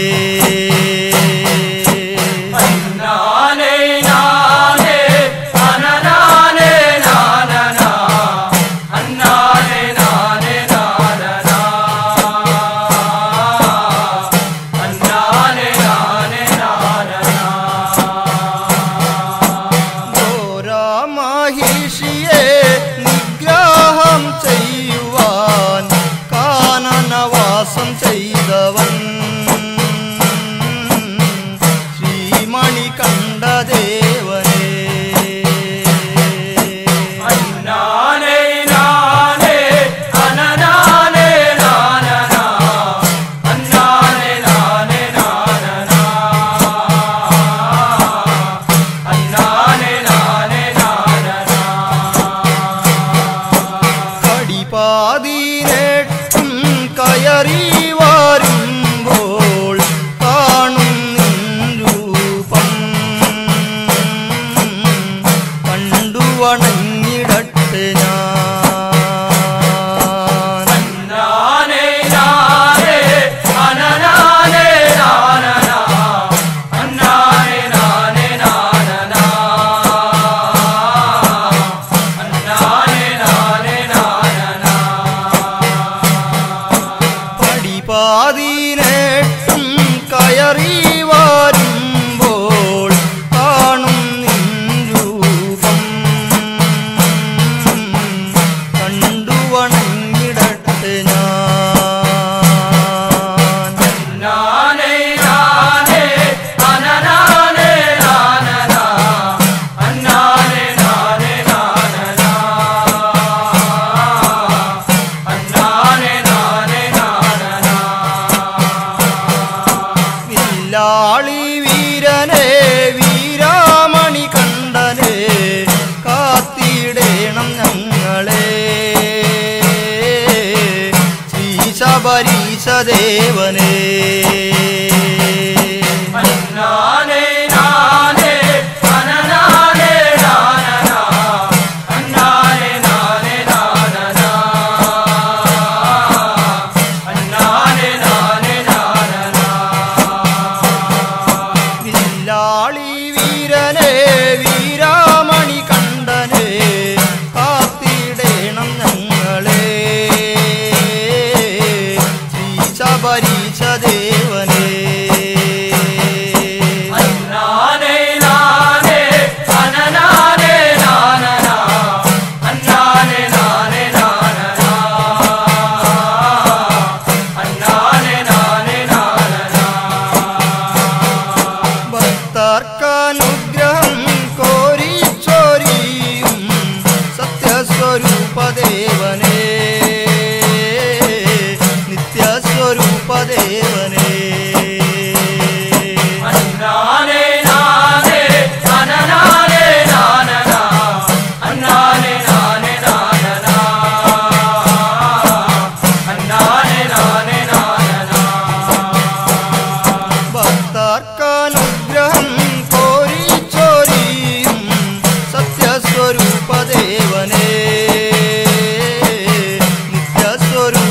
നാനേ നാനേ സനനാനേ നാനനാ അന്നാനേ നാനേ നാനനാ അന്നാനേ നാനേ നാനനാ ഘോരാമാഹിഷിയെ നിഗ്രഹം ചെയ്യുവാൻ കാനനവാസം ചെയ്തവൻ ശ്രീമണികണ്ഠ ദേവനേ നാനേ നാനേ സനനാനേ നാനനാ അന്നാനേ നാനേ നാനനാ അന്നാനേ നാനേ നാനനാ കടിപാതിരേട്ടും കയറി വരുമ്പോൾ കാണും നിൻ രൂപം കണ്ടു വണങ്ങിടട്ടെ ഞാൻ നാനേ നാനേ സനനാനേ നാനനാ അന്നാനേ നാനേ നാനനാ അന്നാനേ നാനേ നാനനാ പടിപാതിരേട്ടും കയറി വരുമ്പോൾ കാണും നിൻ രൂപം കണ്ടു വണങ്ങിടട്ടെ ഞാൻ നാനേ നാനേ സനനാനേ നാനനാ അന്നാനേ നാനേ നാനനാ അന്നാനേ നാനേ നാനനാ വില്ലാളി വീരനെ വീരാമണി കണ്ടനെ കാത്തിടേണം ഞങ്ങളെ ശ്രീ ശബരീശ ദേവനേ നാനേ നാനേ സനനാനേ നാനനാ അന്നാനേ നാനേ നാനനാ അന്നാനേ നാനേ നാനനാ വില്ലാളി വീരനെ വീരാമണി കണ്ടനെ കാത്തിടേണം ഞങ്ങളെ ശ്രീ ശബരീശ ദേവനേ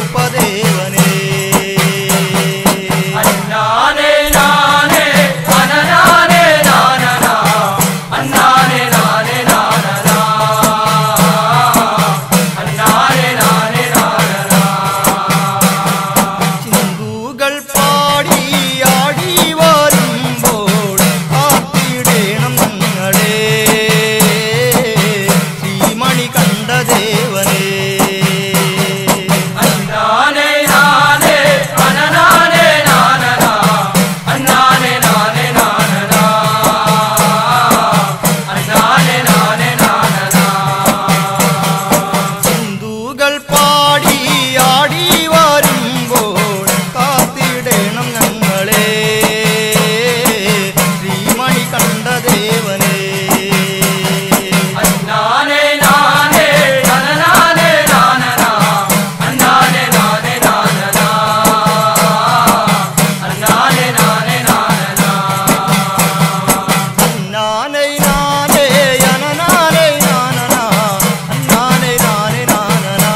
രൂപദേവനേ അന്നാനേ നാനേ അനനാനേ നാനനാ അന്നാനേ നാനേ നാനനാ അന്നാനേ നാനേ നാനനാ ചിന്തുകൾ പാടി ആടി വരുമ്പോൾ കാത്തിടേണം നിങ്ങളെ ശ്രീമണി കണ്ട ദേവനേ അന്നാനേ നാനേ അനനാനേ നാനനാ അന്നാനേ നാനേ നാനനാ അന്നാനേ നാനേ നാനനാ ചിന്തുകൾ പാടി ആടി വരുമ്പോൾ കാത്തിടേണം ഞങ്ങളെ ശ്രീമണി കണ്ട ദേവനേ അന്നാനേ നാനേ അനനാനേ നാനനാ അന്നാനേ നാനേ നാനനാ അന്നാനേ നാനേ നാനനാ നാനൈ നാനേ അനനാനൈ നാനനാ അന്നാനൈ നാനേ നാനനാ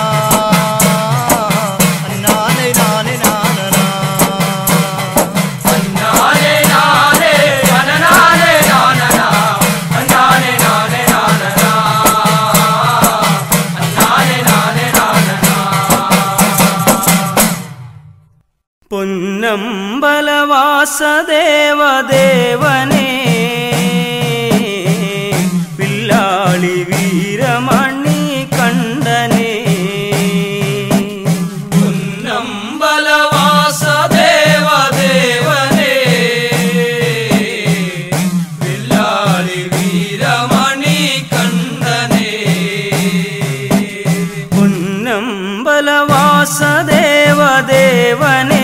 അന്നാനൈ നാനേ നാനനാ അന്നാനേ നാനേ അനനാനേ നാനനാ അന്നാനേ നാനേ നാനനാ അന്നാനേ നാനേ നാനനാ പൊന്നമ്പലവാസദേവദേവനേ പില്ലാളി വീരമണി കണ്ടനേ പൊന്നമ്പലവാസദേവദേവനേ വില്ലാളി വീരമണി കണ്ടനേ പൊന്നമ്പലവാസദേവദേവനേ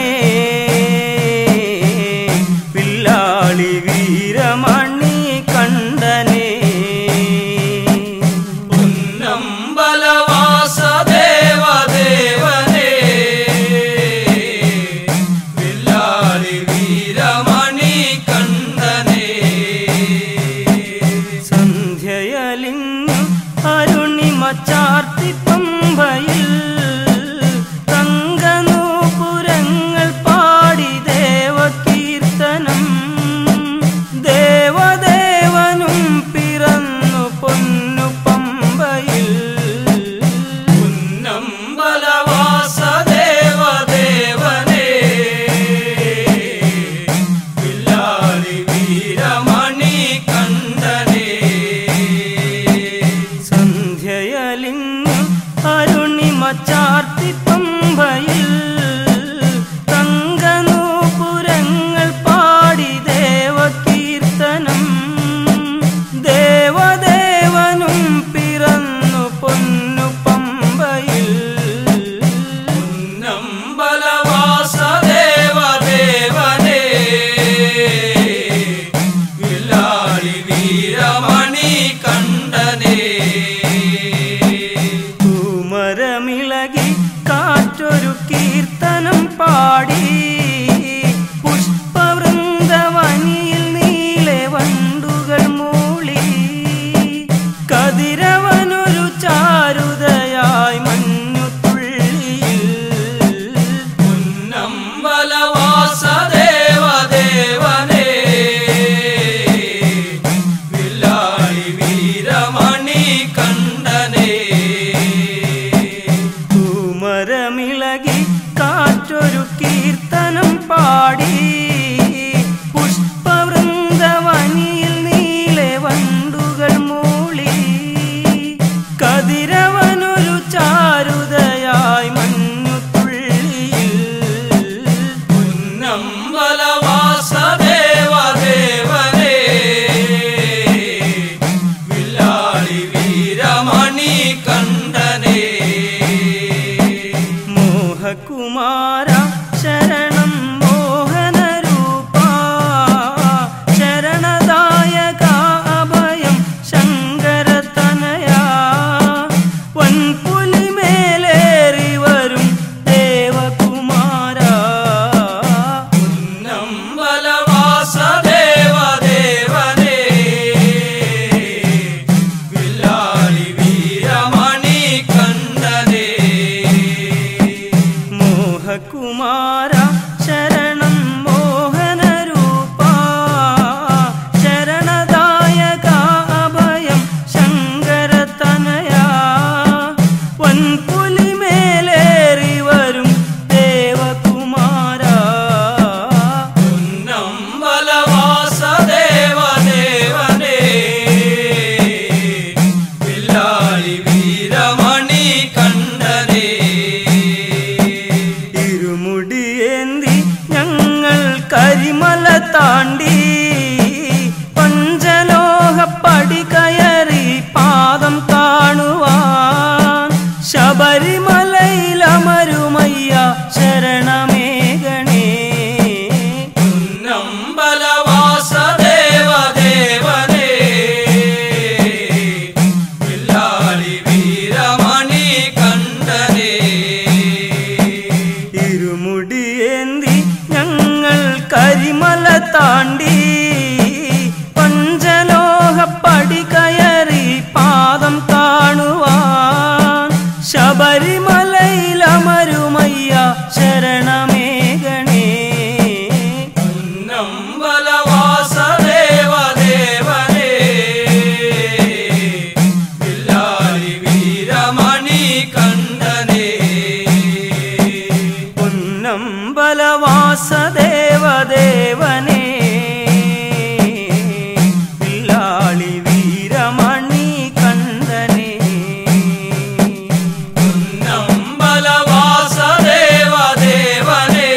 പില്ലാളി വീരമണി കണ്ടനേ പൊന്നമ്പലവാസദേവദേവനേ വില്ലാളി വീരമണി കണ്ടനേ സന്ധ്യയലിങ്ങു അരുണിമ ചാർത്തി പമ്പയിൽ തങ്കനൂപുരങ്ങൾ പാടി ദേവകീർത്തനം ദേവദേവനും പിറന്നു പൊന്നു പമ്പയിൽ പൊന്നമ്പലവാസദേവദേവനേ വില്ലാളി വീരമണി കണ്ടനേ സന്ധ്യയലിങ്ങു അരുണിമ ചാർത്തി പമ്പയിൽ തങ്കനൂപുരങ്ങൾ പാടി ദേവകീർത്തനം ദേവദേവനും പിറന്നു പൊന്നു പമ്പയിൽ പൊന്നമ്പലവാസദേവദേവനേ വില്ലാളി വീരമണി കണ്ടനേ പൂമരമിളകി കാറ്റൊരു കീർത്തനം പാടി പുഷ്പവൃന്ദവനിയിൽ നീലെ വണ്ടുകൾ മൂളി കതിരവനൊരു ചാരുതയായി മഞ്ഞുതുള്ളിയിൽ പൊന്നമ്പലവാസദേവദേവനേ വില്ലാളി വീരമണി കണ്ടനേ പൂമരമിളകി കാറ്റൊരു കീർത്തനം പാടി പുഷ്പവൃന്ദവനിയിൽ നീലെ വണ്ടുകൾ മൂളി കതിരവനൊരു ചാരുതയായി മഞ്ഞുതുള്ളിയിൽ പൊന്നമ്പലവാസദേവദേവനേ വില്ലാളി വീരമണി കണ്ടനേ മോഹകുമാര ശരണം മോഹനരൂപ ശരണദായക അഭയം ശങ്കരതനയ വൻപുലിമേലേറി വരും ദേവകുമാര പൊന്നമ്പലവാസദേവദേവനേ വില്ലാളി വീരമണി കണ്ടനേ മോഹകുമാര ശരണം മോഹനരൂപ ശരണദായക അഭയം ശങ്കരതനയാ വൻപുലിമേലേറി വരും ദേവകുമാര നമ്പലവാസദേവദേവനേ വില്ലാളി വീരമണി കണ്ഠനേ ഇരുമുടിയേന്തി ഞങ്ങൾ കരിമല താണ്ടി പഞ്ചലോഹപ്പടി കയറി പാദം കാണുവാൻ ശബരിമലയിലമരുമയ്യ ശരണമേകണേ നമ്പലവാസദേവദേവനേ വില്ലാളി വീരമണി കണ്ഠനേ ഇരുമുടിയേന്തി ഞങ്ങൾ കരിമല താണ്ടി പഞ്ചലോഹപ്പടി കയറി പാദം കാണുവാൻ ശബരിമലയിലമരുമയ്യ ശരണമേകണേ നമ്പലവാസദേവദേവനേ വില്ലാളി വീരമണി കണ്ഠനേ പൊന്നമ്പലവാസദേവദേവനേ വില്ലാളി വീരമണി കണ്ഠനേ നമ്പലവാസദേവദേവനേ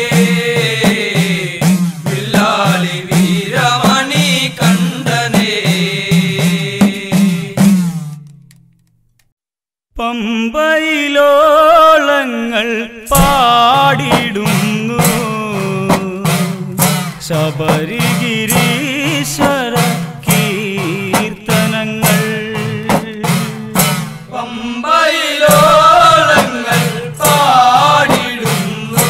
വില്ലാളി വീരമണി കണ്ഠനേ പമ്പയിലോളങ്ങൾ പാടിടുന്നു ശബരിഗിരീശ്വര കീർത്തനങ്ങൾ പമ്പയിലോളങ്ങൾ പാടിടുന്നു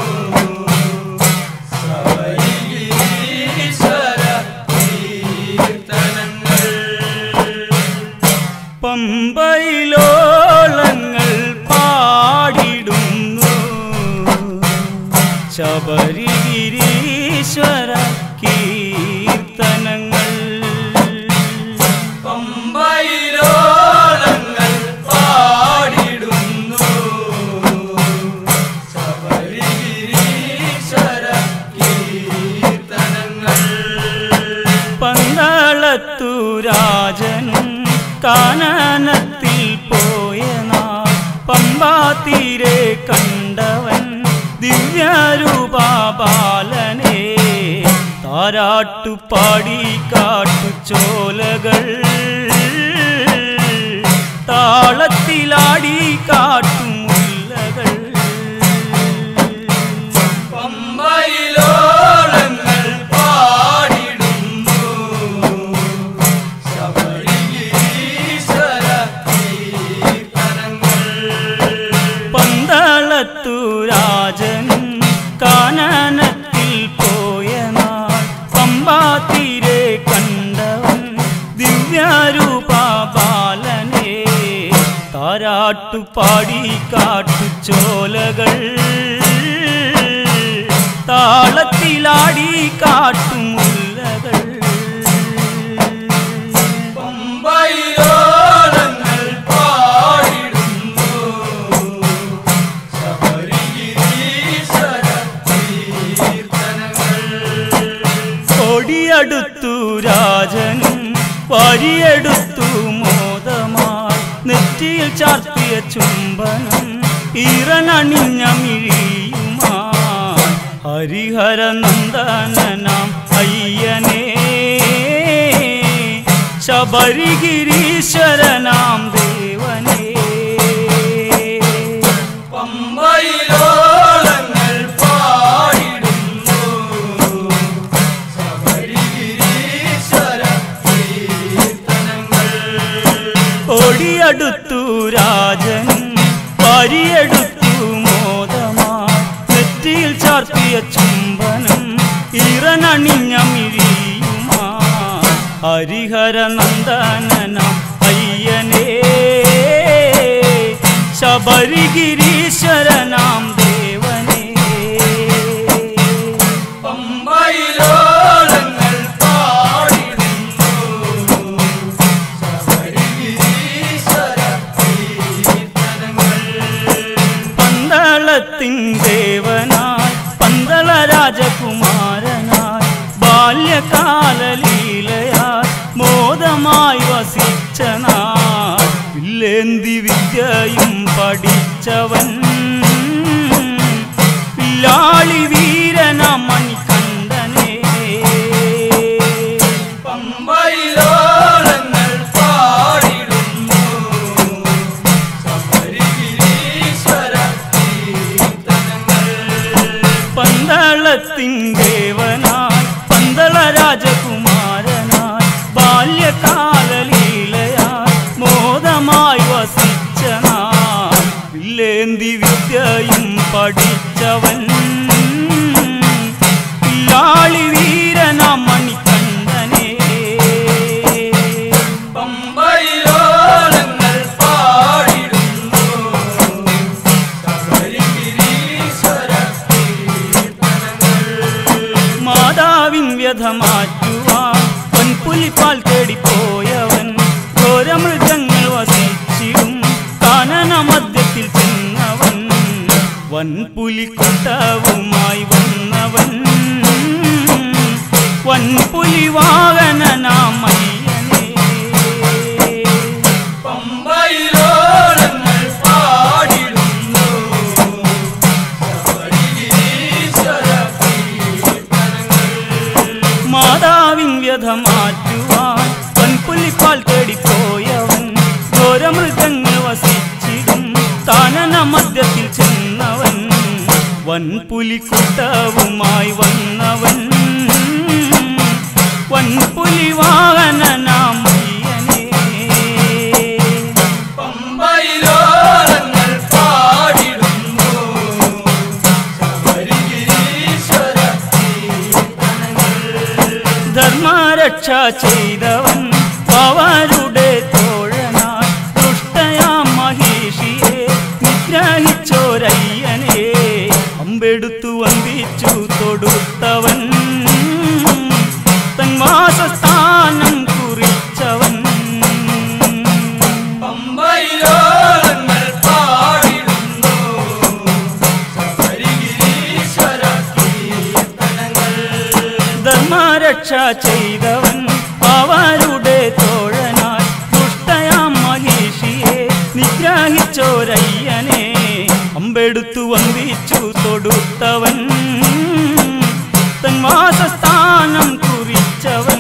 സബരിഗിരീശ്വര കീർത്തനങ്ങൾ പമ്പയിലോളങ്ങൾ പാടിടുന്നു ശബരിഗിരീശ്വര കീർത്തനങ്ങൾ പമ്പയിലോളങ്ങൾ പാടിടുന്നു ശബരിഗിരീശ്വര കീർത്തനങ്ങൾ പന്തളത്തു രാജനും കാനനത്തിൽ പോയ നാൾ പമ്പാത്തീരെ കണ്ടവൻ ദിവ്യരൂപാലനെ താരാട്ടുപാടി കാട്ടുചോലകൾ താളത്തിലാടി കാട്ടുമുല്ലകൾ പമ്പയിലോളങ്ങൾ പാടിടുന്നു ശബരിഗിരീശ്വര കീർത്തനങ്ങൾ പന്തളത്തു രാജനും കാനനത്തിൽ പോയ നാൾ പമ്പാത്തീരെ കണ്ടവൻ ദിവ്യരൂപാലനെ താരാട്ടുപാടി കാട്ടുചോലകൾ താളത്തിലാടി കാട്ടുമുല്ലകൾ പമ്പയിലോളങ്ങൾ പാടിടുന്നു ശബരിഗിരീശ്വര കീർത്തനങ്ങൾ കൊടിയടുത്തു രാജനും വരിയെടുത്തു മോദമായി നെറ്റിയിൽ ചാർത്തിയ ചുംബനം ഈറനണിഞ്ഞ മിഴിയുമാ ഹരിഹര നന്ദനാം അയ്യനേ ശബരിഗിരീശ്വരനാം ദേവനേ പമ്പയിലോളങ്ങൾ പാടിടുന്നു ശബരിഗിരീശ്വര കീർത്തനങ്ങൾ കൊടിയടുത്തു രാജനും വരിയെടുത്തു മോദമാ നെറ്റിയിൽ ചാർത്തിയ ചുംബനം ഇറനണിഞ്ഞ മിഴിയുമാ ഹരിഹര നന്ദനം അയ്യനേ ശബരിഗിരീശ്വരനാം ദേവനേ ദേവനായി പന്തള രാജകുമാരനായി ബാല്യകാലലീലയായി മോദമായി വസിച്ച നാൾ വില്ലേന്തി വിദ്യയും പഠിച്ചവൻ വില്ലാളി വീരനാം മണികണ്ഠനേ പമ്പയിലോളങ്ങൾ പാടിടുന്നു ശബരിഗിരീശ്വര കീർത്തനങ്ങൾ പന്തളത്തിൻ ദേവനായി പന്തള രാജകുമാരനായി ബാല്യകാലലീലയായി മോദമായി വസിച്ച നാൾ വില്ലേന്തി വിദ്യയും പഠിച്ചവൻ വില്ലാളി വീരനാം മണികണ്ഠനേ പമ്പയിലോളങ്ങൾ പാടിടുന്നു ശബരിഗിരീശ്വര കീർത്തനങ്ങൾ മാതാവിൻ വ്യഥ മാറ്റുവാൻ പൊൻപുലിപ്പാൽ തേടിപ്പോയവൻ ഘോരമൃഗങ്ങൾ വസിച്ചിടും കാനന മധ്യത്തിൽ ചെന്നവൻ വൻപുലിക്കുട്ടവുമായി വന്നവൻ വൻപുലി വാഹനനാമയ്യനേ പമ്പയിലോളങ്ങൾ പാടിടുന്നു ശബരിഗിരീശ്വര കീർത്തനങ്ങൾ മാതാവിൻ വ്യഥ മാറ്റുവാൻ പൊൻപുലിപ്പാൽ തേടിപ്പോയവൻ ഘോരമൃഗങ്ങൾ വസിച്ചിടും കാനന മധ്യത്തിൽ ചെന്നവൻ വൻപുലിക്കുട്ടവുമായി വന്നവൻ വൻപുലി വാഹനനാമയ്യനേ പമ്പയിലോളങ്ങൾ പാടിടുന്നു ശബരിഗിരീശ്വര കീർത്തനങ്ങൾ ധർമ്മരക്ഷ ചെയ്തവൻ പവരുടെ തോഴനായി ദുഷ്ടയാം മഹിഷിയെ നിഗ്രഹിച്ചോരയ്യനെ അമ്പെടുത്തു വന്ദിച്ചു തൊടുത്തവൻ തൻ വാസസ്ഥാനം കുറിച്ചവൻ പമ്പയിലോളങ്ങൾ പാടിടുന്നു ശബരിഗിരീശ്വര കീർത്തനങ്ങൾ ധർമ്മരക്ഷ ചെയ്തവൻ അവരുടെ തോഴനായി ദുഷ്ടയാം മഹിഷിയെ നിഗ്രഹിച്ചോരയ്യനെ അമ്പെടുത്തു വന്ദിച്ചു തൊടുത്തവൻ തൻ വാസസ്ഥാനം കുറിച്ചവൻ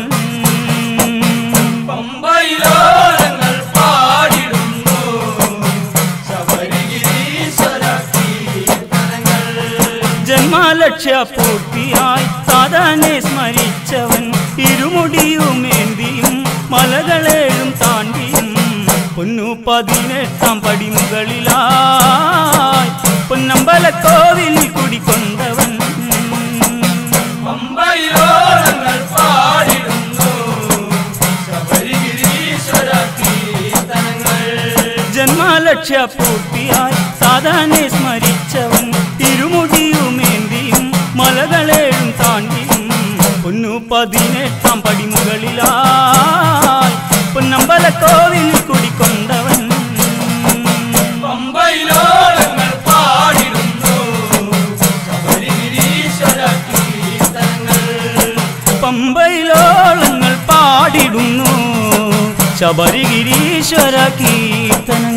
പമ്പയിലോളങ്ങൾ പാടിടുന്നു ശബരിഗിരീശ്വര കീർത്തനങ്ങൾ ജന്മലക്ഷ്യ പൂർത്തിയായി സാധാനെ സ്മരിച്ചവൻ ഇരുമുടിയുമേന്തിയും മലകളേഴും താണ്ടിയും പൊന്നു പതിനെട്ടാം പടിമുകളിലായി പൊന്നമ്പല കോവിലിൽ കുടിക്കൊണ്ടവൻ പമ്പയിലോളങ്ങൾ പാടിടുന്നു ശബരിഗിരീശ്വര കീർത്തനങ്ങൾ ജന്മലക്ഷ്യ പൂർത്തിയായി സാധാനെ സ്മരിച്ചവൻ ഇരുമുടിയുമേന്തിയും മലകളേഴും താണ്ടിയും പൊന്നു പതിനെട്ടാം പടിമുകളിലായി പൊന്നമ്പല കോവിലിൽ കുടിക്കൊണ്ടവൻ പമ്പയിലോളങ്ങൾ പാടിടുന്നു ശബരിഗിരീശ്വര കീർത്തനങ്ങൾ പമ്പയിലോളങ്ങൾ പാടിടുന്നു ശബരിഗിരീശ്വര കീർത്തനങ്ങൾ